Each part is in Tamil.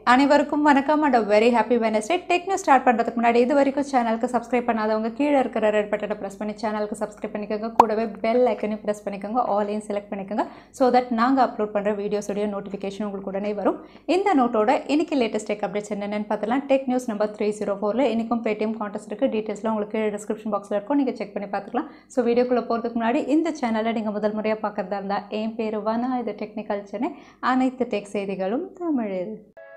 அனைவருக்கும் வணக்கம் and very happy Wednesday techno start பண்ணுறதுக்கு முன்னாடி இது வரைக்கும் சேனலுக்கு சப்ஸ்கிரைப் பண்ணாதவங்க கீழே இருக்கிற ரெட் பட்டனை ப்ரெஸ் பண்ணி சேனலுக்கு சப்ஸ்கிரைப் பண்ணிக்கோங்க கூடவே பெல் ஐக்கனையும் ப்ரெஸ் பண்ணிக்கோங்க ஆலையும் செலக்ட் பண்ணிக்கோங்க ஸோ தட் நாங்கள் அப்லோட் பண்ணுற வீடியோஸோடைய நோட்டிஃபிகேஷன் உங்களுக்கு உடனே வரும் இந்த நோட்டோட இன்னைக்கு லேட்டஸ்ட் டெக் அப்டேட்ஸ் என்னென்னு பார்த்தலாம் tech news number three zero ஃபோரில் இன்றைக்கும் பேடிஎம் கான்டெஸ்ட் இருக்குது டீட்டெயில்ஸ்லாம் உங்களுக்கு டிஸ்கிரிப்ஷன் பாக்ஸில் இருக்கும் நீங்கள் செக் பண்ணி பார்த்துக்கலாம் ஸோ வீடியோக்குள்ளே போகிறதுக்கு முன்னாடி இந்த சேனலை நீங்கள் முதல் முறையாக பார்க்குறதா இருந்தால் என் பேர் வனா இது டெக்னிக்கல் சென்னை அனைத்து டெக் செய்திகளும் தமிழில்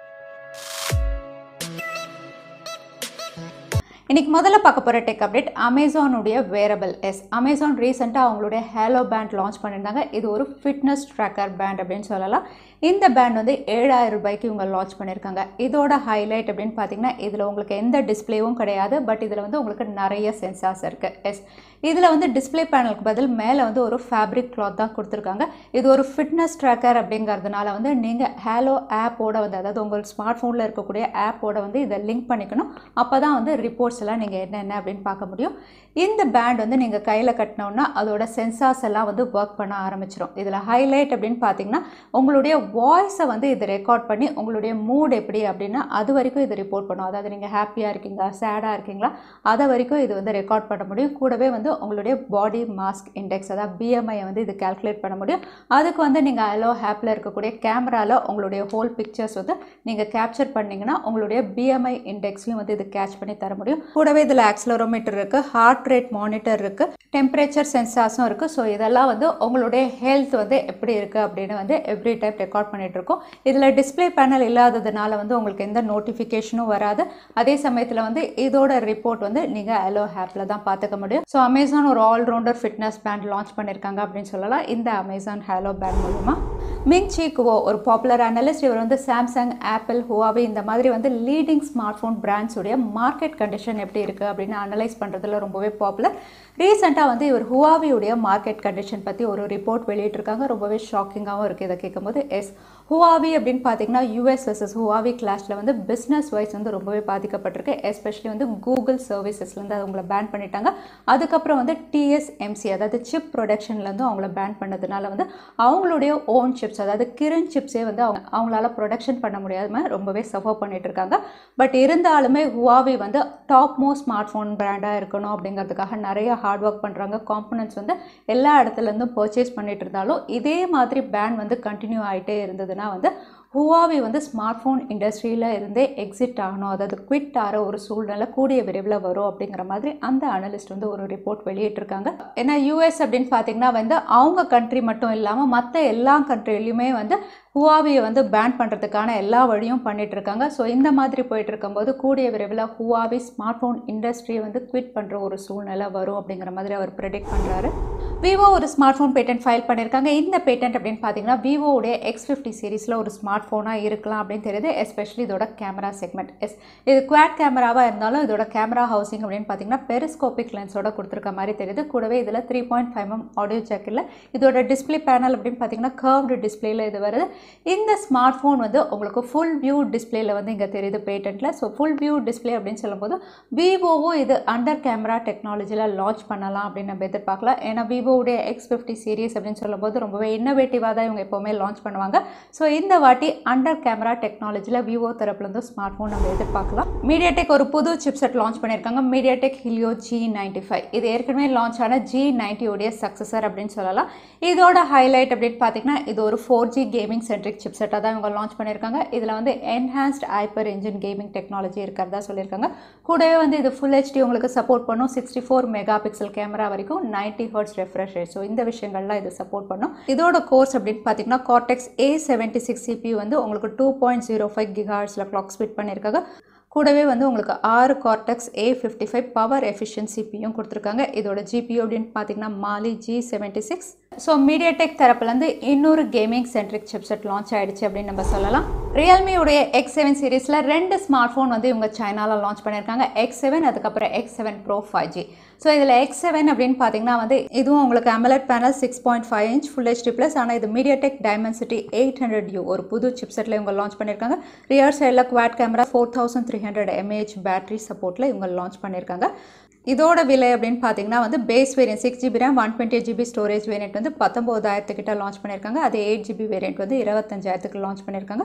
இன்னைக்கு முதல்ல பார்க்க போகிற டெக் அப்டேட் அமேசானுடைய வேரபிள் எஸ் அமேசான் ரீசெண்டாக அவங்களுடைய ஹேலோ பேண்ட் லான்ச் பண்ணியிருந்தாங்க இது ஒரு ஃபிட்னஸ் ட்ராக்கர் பேண்ட் அப்படின்னு சொல்லலாம் இந்த பேண்ட் வந்து ஏழாயிரம் ரூபாய்க்கு இவங்க லான்ச் பண்ணியிருக்காங்க இதோட ஹைலைட் அப்படின்னு பார்த்தீங்கன்னா இதில் உங்களுக்கு எந்த டிஸ்பிளேவும் கிடையாது பட் இதில் வந்து உங்களுக்கு நிறைய சென்சார்ஸ் இருக்குது எஸ் இதில் வந்து டிஸ்பிளே பேனலுக்கு பதில் மேலே வந்து ஒரு ஃபேப்ரிக் கிளாத் தான் கொடுத்துருக்காங்க இது ஒரு ஃபிட்னஸ் ட்ராக்கர் அப்படிங்கிறதுனால வந்து நீங்கள் ஹேலோ ஆப்போட வந்து அதாவது உங்கள் ஸ்மார்ட் ஃபோனில் இருக்கக்கூடிய ஆப்போட வந்து இதை லிங்க் பண்ணிக்கணும் அப்போ தான் வந்து ரிப்போர்ட்ஸ் எல்லாம் நீங்கள் என்னென்ன அப்படின்னு பார்க்க முடியும் இந்த பேண்ட் வந்து நீங்கள் கையில் கட்டினோன்னா அதோட சென்சார்ஸ் எல்லாம் வந்து ஒர்க் பண்ண ஆரம்பிச்சிடும் இதில் ஹைலைட் அப்படின்னு பார்த்தீங்கன்னா உங்களுடைய வாய்ஸை வந்து இது ரெக்கார்ட் பண்ணி உங்களுடைய மூட் எப்படி அப்படின்னா அது வரைக்கும் இது ரிப்போர்ட் பண்ணும் அதாவது நீங்கள் ஹாப்பியாக இருக்கீங்களா சேடாக இருக்கீங்களா அதை வரைக்கும் இது வந்து ரெக்கார்ட் பண்ண முடியும் கூடவே வந்து உங்களுடைய பாடி மாஸ்க் இண்டெக்ஸ் அதாவது பிஎம்ஐயை வந்து இது கால்குலேட் பண்ண முடியும் அதுக்கு வந்து நீங்கள் அலோ ஆப்பில் இருக்கக்கூடிய கேமராவில் உங்களுடைய ஹோல் பிக்சர்ஸ் வந்து நீங்கள் கேப்சர் பண்ணிங்கன்னா உங்களுடைய பிஎம்ஐ இண்டெக்ஸையும் வந்து இது கேட்ச் பண்ணி தர முடியும் கூடவே இதில் ஆக்ஸலரோமீட்டர் இருக்குது ஹார்ட் ரேட் மானிட்டர் இருக்குது டெம்பரேச்சர் சென்சார்ஸும் இருக்குது ஸோ இதெல்லாம் வந்து உங்களுடைய ஹெல்த் வந்து எப்படி இருக்குது அப்படின்னு வந்து எவ்ரி டைம் ரெக்கார்ட் பண்ணிட்டு இருக்கோம் இதில் டிஸ்பிளே பேனல் இல்லாததுனால வந்து உங்களுக்கு எந்த நோட்டிஃபிகேஷனும் வராது அதே சமயத்தில் வந்து இதோட ரிப்போர்ட் வந்து நீங்கள் அலோ ஆப்பில் தான் பார்த்துக்க முடியும் ஸோ அமேசான் ஒரு ஆல்ரவுண்டர் ஃபிட்னஸ் பேண்ட் லான்ச் பண்ணியிருக்காங்க அப்படின்னு சொல்லலாம் இந்த அமேசான் ஹேலோ பேண்ட் மூலமா மிங் சி குவோ ஒரு பாப்புலர் அனலிஸ்ட் இவர் வந்து சாம்சங் ஆப்பிள் ஹுவாவி இந்த மாதிரி வந்து லீடிங் ஸ்மார்ட் ஃபோன் பிராண்ட்ஸுடைய மார்க்கெட் கண்டிஷன் எப்படி இருக்குது அப்படின்னு அனலைஸ் பண்ணுறதுல ரொம்பவே பாப்புலர் ரீசெண்டாக வந்து இவர் ஹுவாவியுடைய மார்க்கெட் கண்டிஷன் பற்றி ஒரு ரிப்போர்ட் வெளியிட்டிருக்காங்க ரொம்பவே ஷாக்கிங்காகவும் இருக்குது இதை கேட்கும்போது எஸ் ஹுவாவி அப்படின்னு பார்த்தீங்கன்னா யூஎஸ் வர்சஸ் ஹுவாவி கிளாஸில் வந்து பிஸ்னஸ் வைஸ் வந்து ரொம்பவே பாதிக்கப்பட்டிருக்கு எஸ்பெஷலி வந்து கூகுள் சர்வீசஸ்லேருந்து அவங்கள பேன் பண்ணிட்டாங்க அதுக்கப்புறம் வந்து டிஎஸ்எம்சி அதாவது சிப் ப்ரொடக்ஷன்லேருந்து அவங்கள பேன் பண்ணதுனால வந்து அவங்களுடைய ஓன் சிப்ஸ் அதாவது கிரண் சிப்ஸே வந்து அவங்க அவங்களால ப்ரொடக்ஷன் பண்ண முடியாமல் ரொம்பவே சஃபர் பண்ணிட்டு இருக்காங்க பட் இருந்தாலுமே ஹுவாவி வந்து டாப் மோஸ்ட் ஸ்மார்ட் ஃபோன் பிராண்டாக இருக்கணும் அப்படிங்கிறதுக்காக நிறைய ஹார்ட் ஒர்க் பண்ணுறாங்க காம்பனன்ட்ஸ் வந்து எல்லா இடத்துலேருந்தும் பர்ச்சேஸ் பண்ணிட்டு இருந்தாலும் இதே மாதிரி பேன் வந்து கண்டினியூ ஆகிட்டே இருந்ததுன்னா வந்து ஹுவாவி வந்து ஸ்மார்ட் ஃபோன் இண்டஸ்ட்ரியில் இருந்தே எக்ஸிட் ஆகணும் அதாவது குவிட் ஆகிற ஒரு சூழ்நிலை கூடிய விரைவில் வரும் அப்படிங்கிற மாதிரி அந்த அனலிஸ்ட் வந்து ஒரு ரிப்போர்ட் வெளியிட்டிருக்காங்க ஏன்னா யூஎஸ் அப்படின்னு பார்த்தீங்கன்னா வந்து அவங்க கண்ட்ரி மட்டும் இல்லாமல் மற்ற எல்லா கண்ட்ரிலையுமே வந்து ஹுவாவியை வந்து பேன் பண்ணுறதுக்கான எல்லா வழியும் பண்ணிட்டு இருக்காங்க ஸோ இந்த மாதிரி போயிட்டு இருக்கும்போது கூடிய விரைவில் ஹுவாவி ஸ்மார்ட் ஃபோன் இண்டஸ்ட்ரியை வந்து குவிட் பண்ணுற ஒரு சூழ்நிலை வரும் அப்படிங்கிற மாதிரி அவர் ப்ரெடிக்ட் பண்ணுறாரு விவோ ஒரு ஸ்மார்ட் ஃபோன் பேட்டன்ட் ஃபைல் பண்ணியிருக்காங்க இந்த பேட்டன்ட் அப்படின்னு பார்த்தீங்கன்னா விவோடைய எக்ஸ் ஃபிஃப்டி சீரிஸில் ஒரு ஸ்மார்ட் ஃபோனாக இருக்கலாம் அப்படின்னு தெரியுது எஸ்பெஷலி இதோட கேமரா செக்மெண்ட் எஸ் இது குவாட் கேமராவாக இருந்தாலும் இதோட கேமரா ஹவுசிங் அப்படின்னு பார்த்தீங்கன்னா பெரிஸ்கோபிக் லென்ஸோட கொடுத்துருக்க மாதிரி தெரியுது கூடவே இதில் three point five M audio jack இல்லை இதோட டிஸ்பிளே பேனல் அப்படின்னு பார்த்தீங்கன்னா கர்வ்டு டிஸ்பிளேல இது வருது இந்த ஸ்மார்ட் ஃபோன் வந்து உங்களுக்கு ஃபுல் வியூ டிஸ்பிளேல வந்து இங்கே தெரியுது பேட்டன்ட்டில் ஸோ ஃபுல் வியூ டிஸ்பிளே அப்படின்னு சொல்லும்போது விவோவும் இது அண்டர் கேமரா டெக்னாலஜியில் லான்ச் பண்ணலாம் அப்படின்னு நம்ம எதிர்பார்க்கலாம் ஏன்னா விவோவுடைய எக்ஸ் ஃபிஃப்டி சீரீஸ் அப்படின்னு சொல்லும்போது ரொம்பவே இன்னோவேட்டிவாக தான் இவங்க எப்போவுமே லான்ச் பண்ணுவாங்க ஸோ இந்த வாட்டி அண்டர் கேமரா டெக்னாலஜியில் விவோ தரப்புலேருந்து ஸ்மார்ட் ஃபோன் நம்ம எதிர்பார்க்கலாம் மீடியாடெக் ஒரு புது சிப்செட் லான்ச் பண்ணியிருக்காங்க MediaTek Helio G ninety five இது ஏற்கனவே லான்ச் ஆன ஜி நைன்ட்டியோடைய சக்ஸஸர் அப்படின்னு சொல்லலாம் இதோட ஹைலைட் அப்படின்னு பார்த்தீங்கன்னா இது ஒரு ஃபோர் ஜி கேமிங் சென்ட்ரிக் சிப்செட்டாக தான் இவங்க லான்ச் பண்ணியிருக்காங்க இதில் வந்து enhanced hyper engine gaming technology இருக்கிறதா சொல்லியிருக்காங்க கூடவே வந்து இது ஃபுல் ஹெச்டி உங்களுக்கு சப்போர்ட் பண்ணும் sixty four mega pixel camera வரைக்கும் ninety hertz refresh rate so இந்த விஷயங்கள்லாம் இது சப்போர்ட் பண்ணும் இதோட கோர்ஸ் அப்படின்னு பார்த்தீங்கன்னா Cortex A seventy six CPU வந்து உங்களுக்கு டூ பாயிண்ட் ஜீரோ ஃபைவ் கிகார்ட்ஸில் கிளாக் ஸ்பீட் பண்ணியிருக்காங்க கூடவே வந்து உங்களுக்கு ஆறு கார்டெக்ஸ் ஏ ஃபிஃப்டி ஃபைவ் பவர் எஃபிஷியன்சிபியும் கொடுத்துருக்காங்க இதோட ஜிபியூ அப்படின்னு பார்த்தீங்கன்னா Mali G seventy six so MediaTek தரப்புலேருந்து இன்னொரு கேமிங் சென்ட்ரிக் சிப்செட் லான்ச் ஆயிடுச்சு அப்படின்னு நம்ம சொல்லலாம் ரியல்மியுடைய எக்ஸ் செவன் சீரீஸில் ரெண்டு ஸ்மார்ட் ஃபோன் வந்து இவங்க சைனாவில் லான்ச் பண்ணியிருக்காங்க எக்ஸ் செவன் அதுக்கப்புறம் X seven pro five G so இதில் எக்ஸ் செவன் அப்படின்னு பார்த்தீங்கன்னா வந்து இதுவும் உங்களுக்கு AMOLED panel six point five inch full HD plus ஆனால் இது MediaTek Dimensity eight hundred U ஒரு புது சிப்செட்டில் இவங்க லான்ச் பண்ணியிருக்காங்க ரியர் சைடில் quad camera four thousand three hundred mAh battery சப்போர்ட்டில் இவங்க லான்ச் பண்ணியிருக்காங்க இதோட விலை அப்படின்னு பார்த்தீங்கன்னா வந்து base variant six GB RAM one twenty GB storage variant வந்து பத்தொம்போதாயிரத்துக்கிட்ட லான்ச் பண்ணியிருக்காங்க அது எயிட் ஜிபி வேரியன்ட் வந்து இருபத்தஞ்சாயிரத்துக்கு லான்ச் பண்ணியிருக்காங்க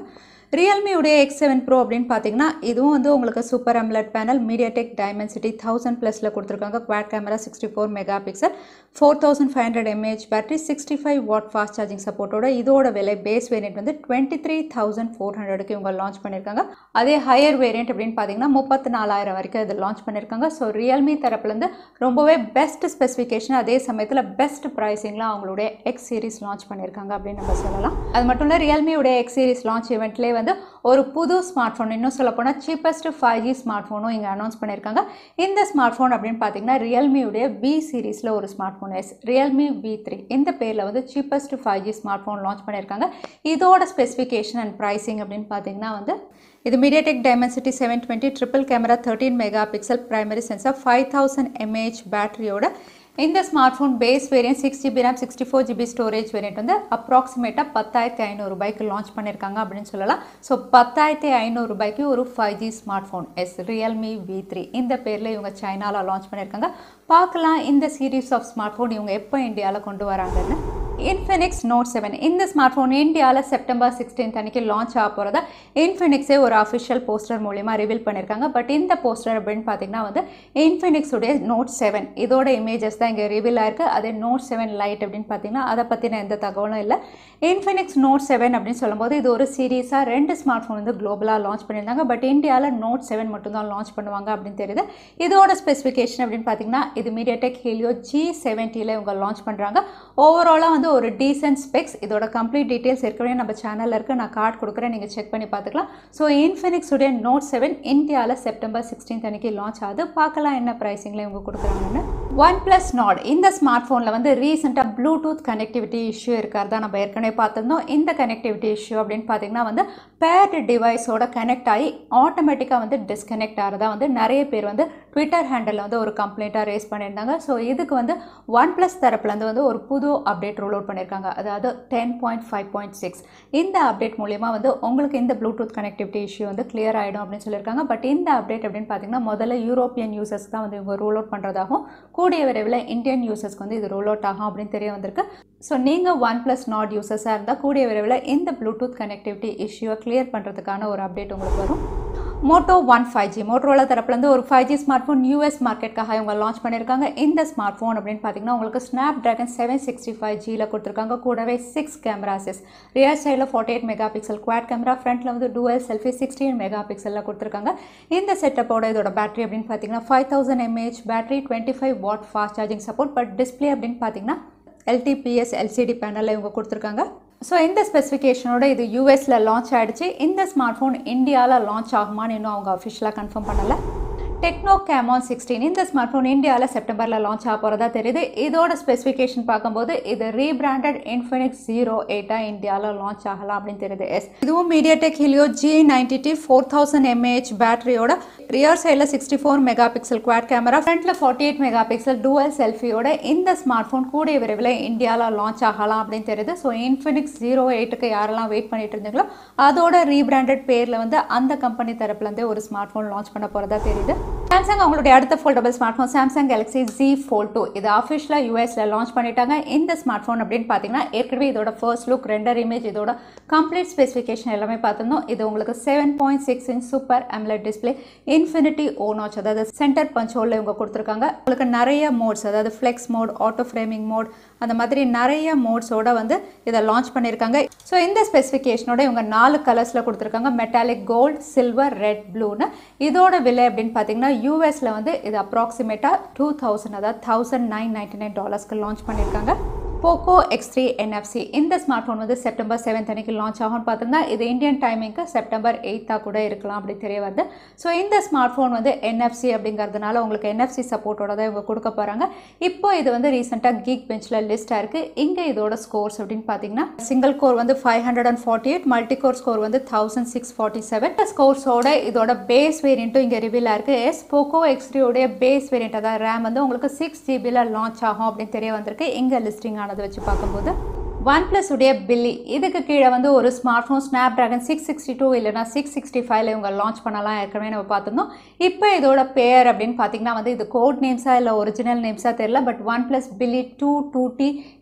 ரியல்மியுடைய எக்ஸ் செவன் ப்ரோ அப்படின்னு பார்த்தீங்கன்னா இதுவும் வந்து உங்களுக்கு super AMOLED panel MediaTek Dimensity thousand ப்ளஸில் கொடுத்துருக்காங்க quad camera sixty four mega pixel four thousand five hundred mAh battery sixty five watt fast charging சப்போர்ட்டோட இதோட விலை பேஸ் வேரியன்ட் வந்து டுவெண்ட்டி த்ரீ தௌசண்ட் ஃபோர் ஹண்ட்ரடுக்கு இவங்க லான்ச் பண்ணியிருக்காங்க அதே ஹையர் வேரியன்ட் அப்படின்னு பார்த்தீங்கன்னா முப்பத்தி நாலாயிரம் வரைக்கும் இது லான்ச் பண்ணியிருக்காங்க ஸோ ரியல்மி தரப்புலேருந்து ரொம்பவே பெஸ்ட் ஸ்பெசிஃபிகேஷன் அதே சமயத்தில் பெஸ்ட் ப்ரைஸிங்கில் அவங்களுடைய எக்ஸ் சீரிஸ் லான்ச் பண்ணியிருக்காங்க அப்படின்னு நம்ம சொல்லலாம் அது மட்டும் இல்லை ரியல்மியோடைய எக்ஸ் சீரிஸ் லான்ச் இவெண்ட்லேயே வந்து ஒரு புது ஸ்மார்ட் ஃபோன் இன்னும் சொல்ல போனால் சீப்பஸ்ட் ஃபைவ் ஜி ஸ்மார்ட் ஃபோனும் இங்கே அனௌன்ஸ் பண்ணியிருக்காங்க இந்த ஸ்மார்ட் ஃபோன் அப்படின்னு பார்த்தீங்கன்னா ரியல்மியுடைய பி சீரிஸில் ஒரு smart phone as Realme V three இந்த பேரில் வந்து cheapest five G smart phone launch பண்ணியிருக்காங்க இதோட ஸ்பெசிஃபிகேஷன் அண்ட் ப்ரைஸிங் அப்படின்னு பார்த்தீங்கன்னா வந்து இது MediaTek Dimensity seven twenty triple camera thirteen mega pixel primary sensor five thousand mAh பேட்டரியோட இந்த smart phone base variant six GB RAM sixty four GB storage variant வந்து அப்ராக்சிமேட்டாக பத்தாயிரத்தி ஐநூறுரூபாய்க்கு லான்ச் பண்ணியிருக்காங்க அப்படின்னு சொல்லலாம் ஸோ பத்தாயிரத்தி ஐநூறுரூபாய்க்கு ஒரு five G smart phone as Realme V three இந்த பேரில் இவங்க சைனாவில் லான்ச் பண்ணியிருக்காங்க பார்க்கலாம் இந்த சீரீஸ் ஆஃப் ஸ்மார்ட் ஃபோன் இவங்க எப்போ இந்தியாவில் கொண்டு வராங்கன்னு இன்ஃபினிக்ஸ் நோட் செவன் இந்த ஸ்மார்ட் ஃபோன் இந்தியாவில் செப்டம்பர் சிக்ஸ்டீன்த் அன்னைக்கு லான்ச் ஆக போகிறதா இன்ஃபினிக்ஸே ஒரு அஃபிஷியல் போஸ்டர் மூலிமா ரிவீல் பண்ணியிருக்காங்க பட் இந்த போஸ்டர் அப்படின்னு பார்த்தீங்கன்னா வந்து இன்ஃபினிக்ஸுடைய நோட் செவன் இதோட இமேஜஸ் தான் இங்கே ரிவீல் ஆயிருக்கு அதே நோட் செவன் லைட் அப்படின்னு பார்த்தீங்கன்னா அதை பற்றின எந்த தகவலும் இல்லை இன்ஃபினிக்ஸ் நோட் செவன் அப்படின்னு சொல்லும்போது இது ஒரு சீரீஸாக ரெண்டு ஸ்மார்ட் ஃபோன் வந்து குளோபலாக லான்ச் பண்ணியிருந்தாங்க பட் இந்தியாவில் நோட் செவன் மட்டும்தான் லான்ச் பண்ணுவாங்க அப்படின்னு தெரியுது இதோட ஸ்பெசிஃபிகேஷன் அப்படின்னு பார்த்தீங்கன்னா இது மீடியாடெக் ஹீலியோ ஜி செவன்ட்டியில் இவங்க லான்ச் பண்ணுறாங்க ஓவராலாக வந்து ஒரு டீசென்ட் ஸ்பெக்ஸ் இதோட கம்ப்ளீட் டீட்டெயில்ஸ் ஏற்கனவே நம்ம சேனலில் இருக்குது நான் கார்டு கொடுக்குறேன் நீங்கள் செக் பண்ணி பார்த்துக்கலாம் ஸோ இன்ஃபினிக்ஸுடைய நோட் செவன் இந்தியாவில் செப்டம்பர் சிக்ஸ்டீன்த் அன்னைக்கு லான்ச் ஆகுது பார்க்கலாம் என்ன ப்ரைஸிங்கில் இவங்க கொடுக்குறாங்கன்னு ஒன் ப்ளஸ் நாட் இந்த ஸ்மார்ட் ஃபோனில் வந்து ரீசெண்டாக ப்ளூடூத் கனெக்டிவிட்டி இஷ்யூ இருக்கிறதா நம்ம ஏற்கனவே பார்த்துருந்தோம் இந்த கனெக்டிவிட்டி இஷ்யூ அப்படின்னு பார்த்தீங்கன்னா வந்து பேர்டு டிவைஸோட கனெக்ட் ஆகி ஆட்டோமேட்டிக்காக வந்து டிஸ்கனெக்ட் ஆகிறதா வந்து நிறைய பேர் வந்து ட்விட்டர் ஹேண்டலில் வந்து ஒரு கம்ப்ளைண்ட்டாக ரேஸ் பண்ணியிருந்தாங்க ஸோ இதுக்கு வந்து ஒன் ப்ளஸ் தரப்புலேருந்து வந்து ஒரு புது அப்டேட் ரோல் அவுட் பண்ணியிருக்காங்க அதாவது ten point five point six இந்த அப்டேட் மூலிமா வந்து உங்களுக்கு இந்த ப்ளூடூத் கனெக்டிவிட்டி இஷ்யூ வந்து கிளியர் ஆகிடும் அப்படின்னு சொல்லியிருக்காங்க பட் இந்த அப்டேட் அப்படின்னு பார்த்தீங்கன்னா முதல்ல யூரோப்பியன் யூசர்ஸ் தான் வந்து இவங்க ரோல் அவுட் பண்ணுறதாகவும் கூடிய விரைவில் இந்தியன் யூசர்ஸ்க்கு வந்து இது ரோல் அவுட் ஆகும் அப்படின்னு தெரிய வந்திருக்கு ஸோ நீங்கள் ஒன் ப்ளஸ் நாட் யூசர்ஸாக இருந்தால் கூடிய விரைவில் இந்த ப்ளூடூத் கனெக்டிவிட்டி இஷ்யூவை கிளியர் பண்ணுறதுக்கான ஒரு அப்டேட் உங்களுக்கு வரும் Moto one five G Motorola தரப்புலேருந்து ஒரு five G smart phone US மார்க்கெட்டுக்காக இவங்க லான்ச் பண்ணியிருக்காங்க இந்த ஸ்மார்ட் ஃபோன் அப்படின்னு பார்த்தீங்கன்னா உங்களுக்கு Snapdragon seven sixty five ஜியில் கொடுத்துருக்காங்க கூடவே சிக்ஸ் கேமராஸஸ் ரியர் சைடில் forty eight mega pixel quad camera ஃப்ரண்ட்டில் வந்து டூவல் செல்ஃபி சிக்ஸ்டீன் மெகா பிக்சலில் கொடுத்துருக்காங்க இந்த செட்டப்போட இதோட பேட்டரி அப்படின்னு பார்த்தீங்கன்னா five thousand mAh battery twenty five watt fast charging support but display அப்படின்னு பார்த்தீங்கன்னா எல்டிபிஎஸ் எல்சிடி பேனலில் இவங்க கொடுத்துருக்காங்க ஸோ இந்த ஸ்பெசிஃபிகேஷனோட இது யூஎஸில் லான்ச் ஆகிடுச்சு இந்த ஸ்மார்ட் ஃபோன் இந்தியாவில் லான்ச் ஆகுமான்னு இன்னும் அவங்க அஃபிஷியலாக கன்ஃபார்ம் பண்ணலை டெக்னோ கேமான் சிக்ஸ்டீன் இந்த ஸ்மார்ட் ஃபோன் இந்தியாவில் செப்டம்பரில் லான்ச் ஆக போகிறதா தெரியுது இதோட ஸ்பெசிஃபிகேஷன் பார்க்கும்போது இது ரீபிராண்டட் இன்ஃபினிக்ஸ் ஜீரோ எயிட்டாக இந்தியாவில் லான்ச் ஆகலாம் அப்படின்னு தெரியுது எஸ் இதுவும் MediaTek Helio G ninety T four thousand mAh பேட்டரியோட ரியர் சைடில் sixty four mega pixel quad camera ஃப்ரண்ட்டில் forty eight mega pixel dual செல்ஃபியோட இந்த ஸ்மார்ட் ஃபோன் கூடிய விரைவில் இந்தியாவில் லான்ச் ஆகலாம் அப்படின்னு தெரியுது ஸோ இன்ஃபினிக்ஸ் ஜீரோ எயிட்டுக்கு யாரெல்லாம் வெயிட் பண்ணிட்டு இருந்தீங்களோ அதோட ரீபிராண்டட் பேரில் வந்து அந்த கம்பெனி தரப்புலேருந்தே ஒரு ஸ்மார்ட் ஃபோன் லான்ச் பண்ண போகிறதா தெரியுது சாம்சங் அவங்களுடைய அடுத்த foldable smart phone Samsung Galaxy Z fold two இது அஃபிஷியலாக யூஎஸில் லான்ச் பண்ணிட்டாங்க இந்த ஸ்மார்ட் ஃபோன் அப்படின்னு பார்த்தீங்கன்னா ஏற்கனவே இதோட ஃபர்ஸ்ட் லுக் ரெண்டர் இமேஜ் இதோட கம்ப்ளீட் ஸ்பெசிஃபிகேஷன் எல்லாமே பார்த்துருந்தோம் இது உங்களுக்கு seven point six inch super AMOLED display Infinity O notch அதாவது சென்டர் பஞ்ச் ஹோலில் இவங்க கொடுத்துருக்காங்க உங்களுக்கு நிறைய மோட்ஸ் அதாவது flex mode auto framing mode அந்த மாதிரி நிறைய மோட்ஸோட வந்து இதை லான்ச் பண்ணியிருக்காங்க ஸோ இந்த ஸ்பெசிஃபிகேஷனோட இவங்க நாலு கலர்ஸில் கொடுத்துருக்காங்க மெட்டாலிக் கோல்ட் சில்வர் ரெட் ப்ளூன்னு இதோட விலை அப்படின்னு பார்த்தீங்கன்னா யூஎஸில் வந்து இது அப்ராக்சிமேட்டாக டூ தௌசண்ட் அதாவது தௌசண்ட் நைன் நைன்டி நைன் டாலர்ஸ்க்கு லான்ச் பண்ணியிருக்காங்க போக்கோ எக்ஸ் த்ரீ என்எஃப்சி இந்த ஸ்மார்ட் ஃபோன் வந்து செப்டம்பர் செவன்த் அன்னைக்கு லான்ச் ஆகும்னு பார்த்தோம்னா இது இந்தியன் டைமிங்க்கு செப்டம்பர் எயித்தாக கூட இருக்கலாம் அப்படி தெரிய வருது ஸோ இந்த ஸ்மார்ட் ஃபோன் வந்து என்எஃப்சி அப்படிங்கிறதுனால உங்களுக்கு என்எஃப்சி சப்போர்ட்டோட தான் இவங்க கொடுக்க போகிறாங்க இப்போ இது வந்து ரீசெண்டாக கீக் பெஞ்சில் லிஸ்ட்டாக இருக்குது இங்கே இதோட ஸ்கோர்ஸ் அப்படின்னு பார்த்தீங்கன்னா சிங்கிள் கோர் வந்து five hundred and forty eight multi core score வந்து தௌசண்ட் சிக்ஸ் ஃபார்ட்டி செவன் ஸ்கோர்ஸோட இதோட பேஸ் வேரியண்ட்டும் இங்கே ரிவீல் ஆயிருக்கு எஸ் போக்கோ எக்ஸ் த்ரீயோடைய பேஸ் வேரியண்ட் அதாவது ரேம் வந்து உங்களுக்கு சிக்ஸ் ஜிபியில் லான்ச் ஆகும் அப்படின்னு தெரிய வந்திருக்கு இங்கே லிஸ்டிங் ஆனது வச்சு பார்க்கும்போது ஒன் ப்ளஸ் உடைய பில்லி இதுக்கு கீழே வந்து ஒரு smart phone Snapdragon six sixty two இல்லைனா சிக்ஸ் சிக்ஸ்டி ஃபைவ்ல இவங்க லான்ச் பண்ணலாம் ஏற்கனவே நம்ம பார்த்துருந்தோம் இப்போ இதோட பேர் அப்படின்னு பார்த்தீங்கன்னா வந்து இது கோட் நேம்ஸாக இல்லை ஒரிஜினல் நேம்ஸாக தெரியல but one plus Billie two two T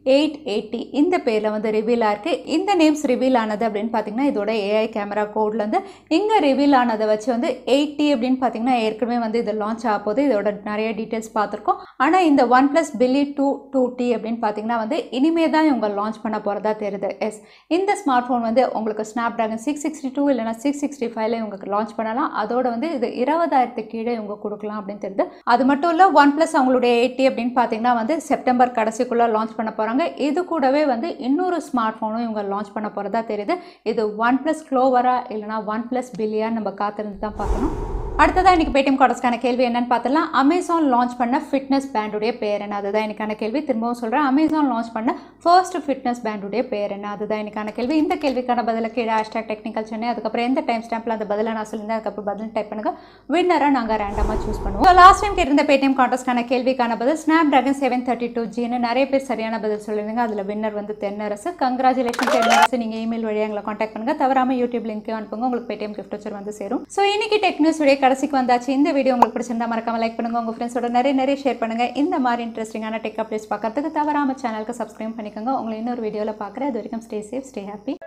eight eighty இந்த பேரில் வந்து ரிவீல் ஆயிருக்கு இந்த நேம்ஸ் ரிவீல் ஆனது அப்படின்னு பார்த்தீங்கன்னா இதோட ஏஐ கேமரா கோட்லேருந்து இங்கே ரிவீல் ஆனதை வச்சு வந்து எயிட்டி அப்படின்னு பார்த்தீங்கன்னா ஏற்கனவே வந்து இது லான்ச் ஆக போது இதோட நிறைய டீட்டெயில்ஸ் பார்த்துருக்கோம் ஆனால் இந்த one plus Billie two two T அப்படின்னு பார்த்தீங்கன்னா வந்து இனிமே தான் இவங்க லான்ச் பண்ண போகிறதா தெரியுது எஸ் இந்த ஸ்மார்ட் ஃபோன் வந்து உங்களுக்கு Snapdragon six sixty two இல்லைனா சிக்ஸ் சிக்ஸ்டி ஃபைவ்ல இவங்களுக்கு லான்ச் பண்ணலாம் அதோட வந்து இது இருபதாயிரத்துக்கு கீழே இவங்க கொடுக்கலாம் அப்படின்னு தெரியுது அது மட்டும் இல்லை ஒன் ப்ளஸ் அவங்களுடைய எயிட்டி அப்படின்னு பார்த்தீங்கன்னா வந்து செப்டம்பர் கடைசிக்குள்ளே லான்ச் பண்ண போகிறாங்க இது கூடவே வந்து இன்னொரு ஸ்மார்ட் ஃபோனும் இவங்க லான்ச் பண்ண போகிறதா தெரியுது இது ஒன் ப்ளஸ் க்ளோவரா இல்லைனா ஒன் ப்ளஸ் பில்லியான்னு நம்ம காத்திருந்து தான் பார்க்கணும் அடுத்ததாக இன்றைக்கி பேடிஎம் கார்டஸ்க்கான கேள்வி என்னன்னு பார்த்தலாம் அமேசான் லான்ச் பண்ண ஃபிட்னஸ் பேண்டுடைய பேர் என்ன அதுதான் எனக்கான கேள்வி திரும்பவும் சொல்கிறேன் அமேசான் லான்ச் பண்ண ஃபர்ஸ்ட் ஃபிட்னஸ் பேண்டுடைய பேர் என்ன அதுதான் எனக்கான கேள்வி இந்த கேள்விக்கான பதில கீழே ஹேஷ்டாக் டெக்னிக்கல் சென்னை அதுக்கப்புறம் எந்த டைம் ஸ்டாம்பில் அந்த பதிலை நான் சொல்லியிருந்தேன் அதுக்கப்புறம் பதில் டைப் பண்ணுங்க வின்னரை நாங்கள் ரேண்டமாக சூஸ் பண்ணுவோம் லாஸ்ட் டைம் கேட்டிருந்த பேடிஎம் கார்டஸ்க்கான கேள்விக்கான பதில் Snapdragon seven thirty two ஜின்னு நிறைய பேர் சரியான பதில் சொல்லியிருந்தாங்க அதில் வின்னர் வந்து தென்னரசு கங்க்ராச்சுலேஷன் தென்னரசு நீங்கள் இமெயில் வழியாக எங்களை காண்டாக்ட் பண்ணுங்கள் தவறாமல் யூடியூப் லிங்க் அனுப்புங்க உங்களுக்கு பேடிஎம் கிஃப்ட் வச்சர் வந்து சேரும் ஸோ இன்னைக்கு டெக் நியூஸ் உடைய கடைசிக்கு வந்தாச்சு இந்த வீடியோ உங்களுக்கு பிடிச்சிருந்தா மறக்காம லைக் பண்ணுங்க உங்க ஃப்ரெண்ட்ஸோட நிறைய நிறைய ஷேர் பண்ணுங்க இந்த மாதிரி இன்ட்ரெஸ்டிங்கான டெக் அப்டேட்ஸ் பார்க்கறதுக்கு தவறாம சேனலுக்கு சப்ஸ்கிரைப் பண்ணிக்கோங்க உங்களை இன்னொரு வீடியோவில் பார்க்குறேன் அது வரைக்கும் ஸ்டே சேஃப் ஸ்டே ஹாப்பி